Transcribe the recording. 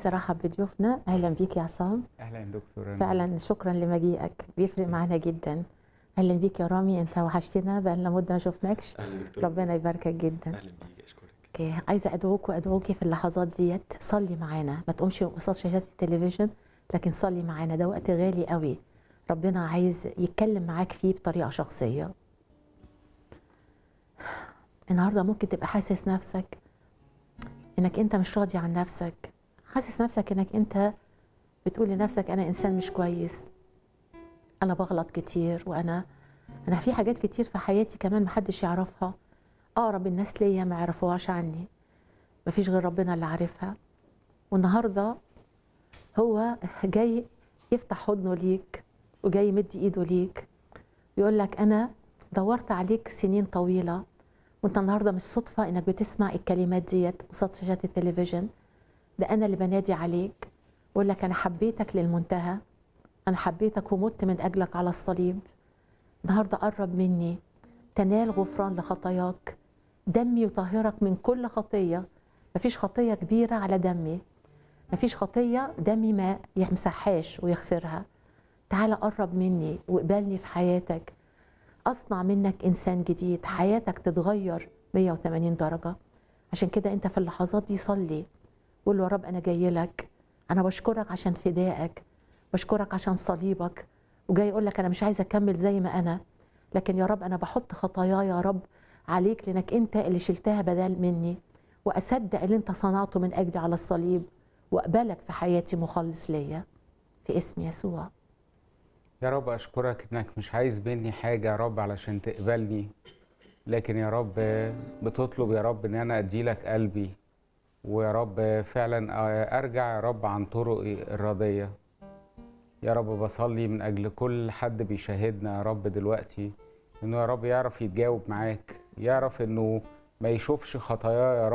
عايزه ارحب بضيوفنا اهلا بيك يا عصام اهلا دكتور أنا فعلا شكرا لمجيئك بيفرق معانا جدا اهلا بيك يا رامي انت وحشتنا بقالنا مده ما شفناكش اهلا دكتور ربنا يباركك جدا اهلا بيك اشكرك اوكي عايزه ادعوك وادعوكي في اللحظات ديت صلي معانا ما تقومش قصاد شاشات التلفزيون لكن صلي معانا ده وقت غالي قوي ربنا عايز يتكلم معاك فيه بطريقه شخصيه النهارده ممكن تبقى حاسس نفسك انك انت مش راضي عن نفسك حاسس نفسك انك انت بتقول لنفسك انا انسان مش كويس انا بغلط كتير وانا انا في حاجات كتير في حياتي كمان محدش يعرفها اقرب الناس ليا ما يعرفوهاش عني مفيش غير ربنا اللي عارفها والنهارده هو جاي يفتح حضنه ليك وجاي يمد ايده ليك يقول لك انا دورت عليك سنين طويله وانت النهارده مش صدفه انك بتسمع الكلمات ديت قصاد شاشات التلفزيون ده انا اللي بنادي عليك بقول لك انا حبيتك للمنتهى انا حبيتك ومت من اجلك على الصليب النهارده قرب مني تنال غفران لخطاياك دمي يطهرك من كل خطيه مفيش خطيه كبيره على دمي مفيش خطيه دمي ما يمسحهاش ويغفرها تعال قرب مني واقبلني في حياتك اصنع منك انسان جديد حياتك تتغير 180 درجه عشان كده انت في اللحظات دي صلي قول له يا رب انا جاي لك انا بشكرك عشان فدائك بشكرك عشان صليبك وجاي يقول لك انا مش عايزه اكمل زي ما انا لكن يا رب انا بحط خطاياي يا رب عليك لانك انت اللي شلتها بدل مني واصدق اللي انت صنعته من اجلي على الصليب واقبلك في حياتي مخلص ليا في اسم يسوع يا رب اشكرك انك مش عايز مني حاجه يا رب علشان تقبلني لكن يا رب بتطلب يا رب ان انا ادي لك قلبي ويا رب فعلا ارجع يا رب عن طرقي الرديه يا رب بصلي من اجل كل حد بيشاهدنا يا رب دلوقتي انه يا رب يعرف يتجاوب معاك يعرف انه ما يشوفش خطاياه يا رب